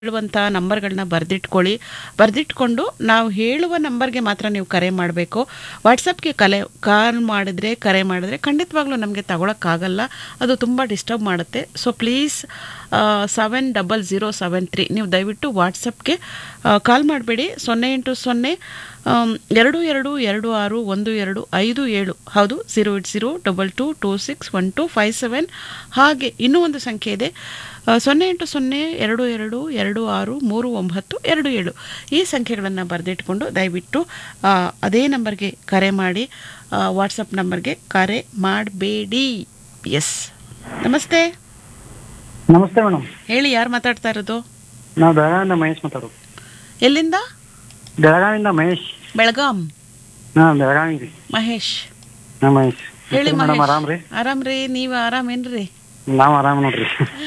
ಹೇಳುವಂಥ ನಂಬರ್ಗಳನ್ನ ಬರೆದಿಟ್ಕೊಳ್ಳಿ ಬರೆದಿಟ್ಕೊಂಡು ನಾವು ಹೇಳುವ ನಂಬರ್ಗೆ ಮಾತ್ರ ನೀವು ಕರೆ ಮಾಡಬೇಕು ವಾಟ್ಸಪ್ಗೆ ಕಲೆ ಕಾಲ್ ಮಾಡಿದ್ರೆ ಕರೆ ಮಾಡಿದ್ರೆ ಖಂಡಿತವಾಗ್ಲೂ ನಮಗೆ ತಗೊಳಕ್ಕಾಗಲ್ಲ ಅದು ತುಂಬ ಡಿಸ್ಟರ್ಬ್ ಮಾಡುತ್ತೆ so please seven double zero seven three ನೀವು ದಯವಿಟ್ಟು ವಾಟ್ಸಪ್ಗೆ ಕಾಲ್ ಮಾಡಬೇಡಿ ಸೊನ್ನೆ ಎಂಟು ಸೊನ್ನೆ ಆಮ್, ಎರಡು ಎರಡು ಎರಡು ಆರು ಒಂದು ಎರಡು ಐದು ಏಳು ಹೌದು zero eight zero double two two six one two five seven ಹಾಗೆ ಇನ್ನೂ ಒಂದು ಸಂಖ್ಯೆ ಇದೆ ಆ, ಸೊನ್ನೆ ಎಂಟು ಸೊನ್ನೆ ಎರಡು ಎರಡು ಎರಡು ಆರು ಮೂರು ಒಂಬತ್ತು ಎರಡು ಏಳು ಈ ಸಂಖ್ಯೆಗಳನ್ನು ಬರೆದಿಟ್ಕೊಂಡು ದಯವಿಟ್ಟು ಆ, ಅದೇ ನಂಬರ್ಗೆ ಕರೆ ಮಾಡಿ ವಾಟ್ಸಪ್ ನಂಬರ್ಗೆ ಕರೆ ಮಾಡಬೇಡಿ ಎಸ್ ನಮಸ್ತೆ ನಮಸ್ತೆ ಮೇಡಮ್ ಹೇಳಿ ಯಾರು ಮಾತಾಡ್ತಾ ಇರೋದು ನಾವು ಬೆಳಗಾವಿಯಿಂದ ಮಹೇಶ್ ಮಾತಾಡೋದು ಎಲ್ಲಿಂದ ಬೆಳಗಾವಿಯಿಂದ ಮಹೇಶ್ ಬೆಳಗಾಂ ಹಾ ಬೆಳಗಾವಿ ರೀ ಮಹೇಶ್ ನಾ ಮಹೇಶ್ ಹೇಳಿ ಮೇಡಮ್ ಮಹೇಶ್ ಆರಾಮ್ ರೀ ಆರಾಮ್ ರೀ ನೀವು ಆರಾಮೇನ್ರಿ ನಾವು ಆರಾಮ್ ನೋಡ್ರಿ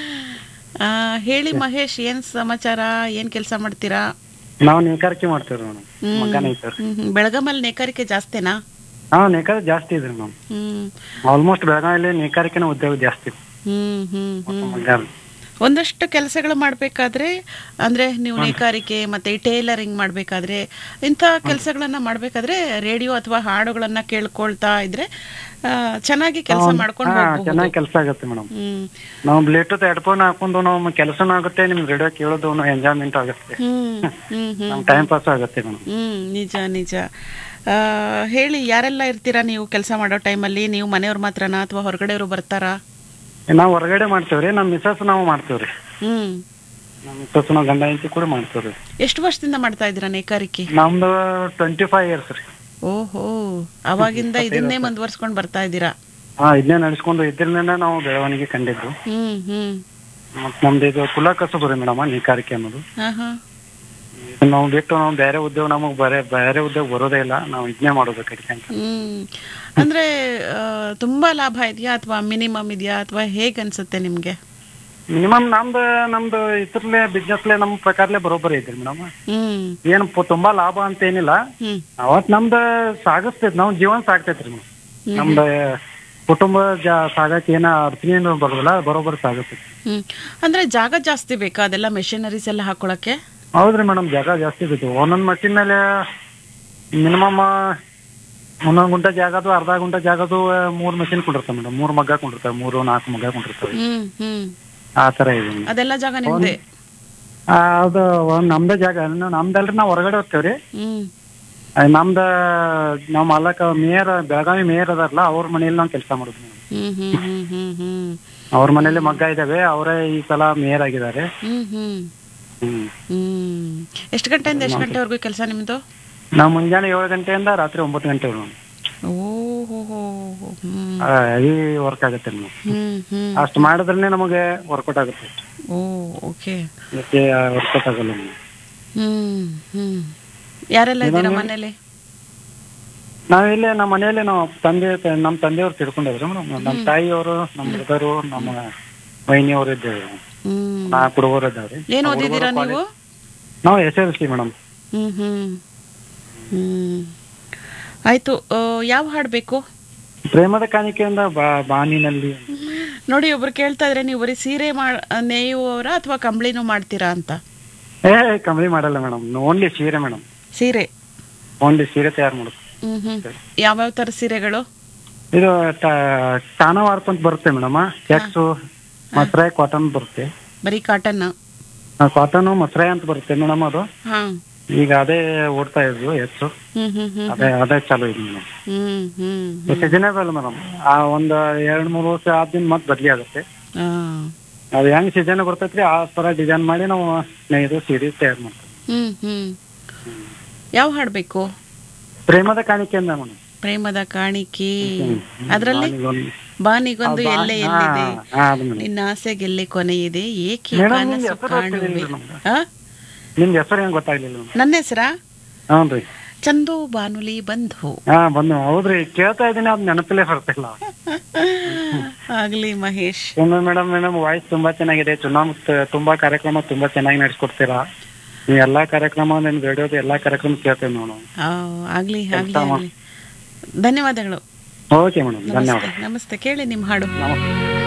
ಆ, ಹೇಳಿ ಮಹೇಶ್ ಏನ್ ಸಮಾಚಾರ ಏನ್ ಕೆಲಸ ಮಾಡ್ತೀರಾ ನಾವು ನೇಕಾರಿಕೆ ಮಾಡ್ತೇವ್ರಿ ಮೇಡಮ್ ಹ್ಮ್. ಮಗ್ಗ ನೇಯ್ತಾರ ಹ್ಮ್, ಹ್ಮ್. ಬೆಳಗಾಮಲ್ಲಿ ನೇಕಾರಿಕೆ ಜಾಸ್ತಿನಾ ಹಾ ನೇಕಾರ ಜಾಸ್ತಿ ಇದ್ರಿ ಮೇಡಮ್ ಹ್ಮ್ ಆಲ್ಮೋಸ್ಟ್ ಬೆಳಗಾವಿಯಲ್ಲಿ ನೇಕಾರಿಕೆನ ಉದ್ಯೋಗ ಜಾಸ್ತಿ ಹ್ಮ್ ಹ್ಮ್ ಹ್ಮ್ ಮಗ್ಗ ಒಂದಷ್ಟು ಕೆಲಸಗಳು ಮಾಡಬೇಕಾದ್ರೆ ಅಂದ್ರೆ ನೀವು ನೇಕಾರಿಕೆ ಮತ್ತೆ ಈ ಟೇಲರಿಂಗ್ ಮಾಡಬೇಕಾದ್ರೆ ಇಂಥ ಕೆಲಸಗಳನ್ನ ಮಾಡಬೇಕಾದ್ರೆ ರೇಡಿಯೋ ಅಥವಾ ಹಾಡುಗಳನ್ನ ಕೇಳ್ಕೊಳ್ತಾ ಇದ್ರೆ ಆ, ಚೆನ್ನಾಗಿ ಕೆಲಸ ಮಾಡ್ಕೊಂಡು ಹಾ ಹೋಗ್ಬಹುದು ಚೆನ್ನಾಗಿ ಕೆಲಸ ಆಗುತ್ತೆ ಮೇಡಮ್ ಹ್ಮ್ ನಾವು ಬ್ಲೂಟೂತ್ ಹೆಡ್ಫೋನ್ ಹಾಕೊಂಡು ನಾವು ಕೆಲಸನೂ ಆಗುತ್ತೆ ನಿಮ್ ರೇಡಿಯೋ ಕೇಳೋದು ಎಂಜಾಯ್ಮೆಂಟ್ ಆಗುತ್ತೆ ಹ್ಮ್ ಹ್ಮ್ ಹ್ಮ್ ನಮ್ ಟೈಮ್ ಪಾಸ್ ಆಗುತ್ತೆ ಮೇಡಮ್ ಹ್ಮ್ ನಿಜ ನಿಜ ಆ, ಹೇಳಿ ಯಾರೆಲ್ಲ ಇರ್ತೀರಾ ನೀವು ಕೆಲಸ ಮಾಡೋ ಟೈಮಲ್ಲಿ ನೀವು ಮನೆಯವ್ರ ಮಾತ್ರನಾ ಅಥವಾ ಹೊರಗಡೆಯವರು ಬರ್ತಾರಾ ನಾವು ಹೊರಗಡೆ ಮಾಡ್ತೇವ್ರಿ ನಮ್ ಮಿಸಸ್ ನಾವು ಮಾಡ್ತೇವ್ರಿ ಹ್ಮ್ ನಮ್ ಮಿಸಸ್ ನಾವು ಗಂಡ ಹೆಂಡತಿ ಕೂಡ ಮಾಡ್ತೇವ್ರಿ ಎಷ್ಟು ವರ್ಷದಿಂದ ಮಾಡ್ತಾ ಇದ್ದೀರಾ ನೇಕಾರಿಕೆ ನಮ್ದು ಟ್ವೆಂಟಿ ಫೈವ್ ಇಯರ್ಸ್ ರೀ ಓಹೋ ಅವಾಗಿಂದ ಇದನ್ನೇ ಮುಂದುವರ್ಸ್ಕೊಂಡು ಬರ್ತಾ ಇದ್ದೀರಾ ಹಾ ಇದನ್ನೇ ನಡೆಸ್ಕೊಂಡು ಇದ್ರಿಂದ ನಾವು ಬೆಳವಣಿಗೆ ಕಂಡಿದ್ದು ಹ್ಮ್ ಹ್ಮ್ ಮತ್ ನಮ್ದು ಇದು ಕುಲ ಕಸಬು ರೀ ಮೇಡಮ್ ನೇಕಾರಿಕೆ ಅನ್ನೋದು ಹಾ ಹಾ ಇದನ್ನ ನಾವು ಬಿಟ್ಟು ನಾವು ಬೇರೆ ಉದ್ಯೋಗ ನಮಗ್ ಬೇರೆ ಬೇರೆ ಉದ್ಯೋಗ ಬರೋದೇ ಇಲ್ಲ ನಾವು ಇದನ್ನೇ ಮಾಡೋದು ಕಡಿಕೆ ಅಂತ ಹ್ಮ್ ಅಂದ್ರೆ ಆ, ತುಂಬಾ ಲಾಭ ಇದೆಯಾ ಅಥವಾ ಮಿನಿಮಮ್ ಇದೆಯಾ ಅಥವಾ ಹೇಗ್ ಅನ್ಸುತ್ತೆ ನಿಮ್ಗೆ ಮಿನಿಮಮ್ ನಮ್ದು ನಮ್ದು ಇದ್ರಲ್ಲೇ ಬಿಸ್ನೆಸ್ಲೇ ನಮ್ ಪ್ರಕಾರಲೇ ಬರೋಬ್ಬರಿ ಐತ್ರಿ ಮೇಡಮ್ ಹ್ಮ್ ಏನು ಪ- ತುಂಬಾ ಲಾಭ ಅಂತ ಏನಿಲ್ಲ ಹ್ಮ್ ಅವತ್ ನಮ್ದು ಸಾಗಿಸ್ತೈತಿ ನಾವ್ ಜೀವನ ಸಾಗ್ತೈತ್ರಿ ಮೇಡಮ್ ನಮ್ದು ಕುಟುಂಬ ಜಾ ಸಾಗಕ್ಕೆ ಏನ ಅಡಚಣೆ ಏನು ಬರೋದಿಲ್ಲ ಬರೋಬ್ಬರಿ ಸಾಗಿಸ್ತೈತಿ ಹ್ಮ್ ಅಂದ್ರೆ ಜಾಗ ಜಾಸ್ತಿ ಬೇಕಾ ಅದೆಲ್ಲ ಮೆಷಿನರೀಸ್ ಎಲ್ಲ ಹಾಕೊಳಕ್ಕೆ ಹೌದ್ರಿ ಮೇಡಮ್ ಜಾಗ ಜಾಸ್ತಿ ಬೇಕು ಒಂದೊಂದ್ ಮಷಿನ್ ಮೇಲೆ ಮಿನಿಮಮ್ ಒಂದೊಂದ್ ಗುಂಟ ಜಾಗದು ಅರ್ಧ ಗುಂಟ ಜಾಗದು ಮೂರ್ ಮಷಿನ್ ಕೊಂಡಿರ್ತಾವೆ ಮೇಡಮ್ ಮೂರ್ ಮಗ್ಗ ಕೊಂಡಿರ್ತಾವೆ ಮೂರು ನಾಲ್ಕು ಮಗ್ಗ ಕೊಂಡಿರ್ತಾವೆ ಹ್ಮ್ ಹ್ಮ್ ಆ ತರ ಇದೆ madam. ಅದೆಲ್ಲ ಜಾಗ ನಿಮ್ದೆ ಆ, ಅದು ಒಂದ್ ನಮ್ದೇ ಜಾಗ ಇನ್ನು ನಮ್ದಲ್ರಿ ನಾವ್ ಹೊರಗಡೆ ಹೋಗ್ತೇವ್ರಿ ಹ್ಮ್ ಆ, ನಮ್ದ ನಾವ್ ಮಾಲಕ ಮೇಯರ್ ಬೆಳಗಾವಿ ಮೇಯರ್ ಅದಾರಲ್ಲ ಅವ್ರ ಮನೇಲಿ ನಾವು ಕೆಲಸ ಮಾಡೋದು madam. ಹ್ಮ್ ಹ್ಮ್ ಹ್ಮ್ ಹ್ಮ್ ಹ್ಮ್ ಅವ್ರ ಮನೇಲಿ ಮಗ್ಗ ಇದಾವೆ ಅವರೇ ಈ ಸಲ ಮೇಯರ್ ಆಗಿದ್ದಾರೆ ಹ್ಮ್ ಹ್ಮ್ ಹ್ಮ್ ಹ್ಮ್ ಎಷ್ಟು ಗಂಟೆಯಿಂದ ಎಷ್ಟು ಗಂಟೆವರೆಗೂ ಕೆಲಸ ನಿಮ್ದು ನಾವ್ ಮುಂಜಾನೆ ಏಳು ಗಂಟೆಯಿಂದ ರಾತ್ರಿ ಒಂಬತ್ತು ಗಂಟೆ ಓಹೋ ಹ್ಮ್ ಹೆವಿ ವರ್ಕ್ ಆಗುತ್ತೆ ಮೇಡಮ್ ಹ್ಮ್ ಹ್ಮ್ ಅಷ್ಟು ಮಾಡಿದ್ರೆ ನಮಗೆ ವರ್ಕೌಟ್ ಆಗುತ್ತೆ ಓ ಓಕೆ ಮತ್ತೆ ವರ್ಕೌಟ್ ಆಗಲ್ಲ ನಮ್ಗೆ. ಹ್ಮ್ ಹ್ಮ್ ಯಾರೆಲ್ಲ ಇದ್ದೀರಾ ಮನೇಲಿ ನಾವಿಲ್ಲಿ ನಮ್ಮ ಮನೆಯಲ್ಲಿ ನಾವು ತಂದೆ ನಮ್ಮ ತಂದೆಯವ್ರು ತಿಳ್ಕೊಂಡಿದ್ರು ಮೇಡಮ್ ನಮ್ಮ ತಾಯಿಯವರು ನಮ್ಮ ಬ್ರದರು ನಮ್ಮ ವೈನಿಯವರು ಇದ್ದೇವೆ ಹ್ಮ್ ನಾಲ್ಕು ಹುಡುಗರು ಇದ್ದಾವೆ ಏನ್ ಓದಿದ್ದೀರಾ ನೀವು ನಾವು ಎಸ್ ಎಲ್ ಸಿ ಮೇಡಮ್ ಹ್ಮ್ ಹ್ಮ್ ಹ್ಮ್ ಆಯ್ತು ಆ, ಯಾವ ಹಾಡು ಬೇಕು ಪ್ರೇಮದ ಕಾಣಿಕೆಯಿಂದ ಬಾ ಬಾನಿನಲ್ಲಿ ನೋಡಿ ಒಬ್ರು ಕೇಳ್ತಾ ಇದ್ರೆ ನೀವು ಬರೀ ಸೀರೆ ಮಾ ನೇಯುವವರ ಅಥವಾ ಕಂಬಳಿನೂ ಮಾಡ್ತೀರಾ ಅಂತ ಏ ಕಂಪ್ನಿ ಮಾಡಲ್ಲ ಮೇಡಮ್ ಓನ್ಲಿ ಸೀರೆ ಮೇಡಮ್ ಸೀರೆ ಓನ್ಲಿ ಸೀರೆ ತಯಾರು ಮಾಡೋದು ಹ್ಮ್ ಹ್ಮ್ ಯಾವ್ಯಾವ ತರ ಸೀರೆಗಳು ಇದು ಟಾನಾ ವಾರ್ಪ್ ಅಂತ ಬರುತ್ತೆ ಮೇಡಮ್ ಚೆಕ್ಸು ಮಸ್ರಾಯ್ ಕಾಟನ್ ಬರುತ್ತೆ ಬರೀ ಕಾಟನ್ ಕಾಟನ್ ಮಸ್ರಾಯ್ ಅಂತ ಬರುತ್ತೆ ಮೇಡಮ್ ಅದು ಹಾ ಈಗ ಅದೇ ಓಡ್ತಾ ಇದ್ವು ಹೆಚ್ಚು ಹ್ಮ್ ಹ್ಮ್ ಹ್ಮ್ ಅದೇ ಅದೇ ಚಾಲು ಇದೆ ಮೇಡಮ್ ಹ್ಮ್ ಹ್ಮ್ ಸೀಸನೇಬಲ್ ಮೇಡಮ್ ಆ ಒಂದ್ ಎರಡ್ ಮೂರು ವರ್ಷ ಆದ್ಮೇಲೆ ಮತ್ತೆ ಬದ್ಲಿ ಆಗುತ್ತೆ ಆ, ಅದು ಹೆಂಗ್ ಸೀಸನ್ ಬರ್ತೈತ್ರಿ ಆ ತರ ಡಿಸೈನ್ ಮಾಡಿ ನಾವು ಸ್ನೇಹಿತರು ಸೀರೆ ತಯಾರು ಮಾಡ್ತೀವಿ ಹ್ಮ್ ಹ್ಮ್ ಯಾವ ಹಾಡು ಬೇಕು ಪ್ರೇಮದ ಕಾಣಿಕೆಯಿಂದ ಮೇಡಮ್ ಪ್ರೇಮದ ಕಾಣಿಕೆ ಅದರಲ್ಲಿ ಬಾನಿಗೊಂದು ಎಲ್ಲೆ ಎಲ್ಲಿದೆ ನಿನ್ನ ಆಸೆಗೆಲ್ಲೆ ಕೊನೆಯಿದೆ ಏಕೆ ಮೇಡಮ್, ಕನಸು ನಿಮ್ಗೆ ಹೆಸರು ಕಾಣುವೆ ಗೊತ್ತಿಲ್ಲ ನಮ್ಗೆ. ಆ? ನಿಮ್ಗೆ ಹೆಸರು ಹೆಂಗ್ ಗೊತ್ತಾಗ್ಲಿಲ್ಲ ಮೇಡಮ್ ನನ್ನ ಹೆಸರಾ ಹ್ಞೂ ರೀ ಚಂದು ಬಾನುಲಿ ಬಂಧು ಹಾ ಬಂದು ಹೌದ್ರಿ ಕೇಳ್ತಾ ಇದೀನಿ ಅದ್ ನೆನಪಲ್ಲೇ ಬರ್ತಿಲ್ಲ ಆಗ್ಲಿ ಮಹೇಶ್ ಒಮ್ಮೆ ಮೇಡಮ್ ಮೇಡಮ್ ವಾಯ್ಸ್ ತುಂಬಾ ಚೆನ್ನಾಗಿದೆ ಚುನಾವಣೆ ತುಂಬಾ ಕಾರ್ಯಕ್ರಮ ತುಂಬಾ ಚೆನ್ನಾಗಿ ನಡೆಸ್ಕೊಡ್ತೀರಾ ನೀವು ಎಲ್ಲಾ ಕಾರ್ಯಕ್ರಮ ನಿಮ್ ರೇಡಿಯೋದ ಎಲ್ಲಾ ಕಾರ್ಯಕ್ರಮ ಕೇಳ್ತೇವೆ ಮೇಡಮ್ ಆ, ಆಗ್ಲಿ ಆಗ್ಲಿ ಆಗ್ಲಿ ಧನ್ಯವಾದಗಳು ಓಕೆ ಮೇಡಮ್ ಧನ್ಯವಾದ ನಮಸ್ತೆ ನಮಸ್ತೆ ಕೇಳಿ ನಿಮ್ ಹಾಡು ನಮಸ್ತೆ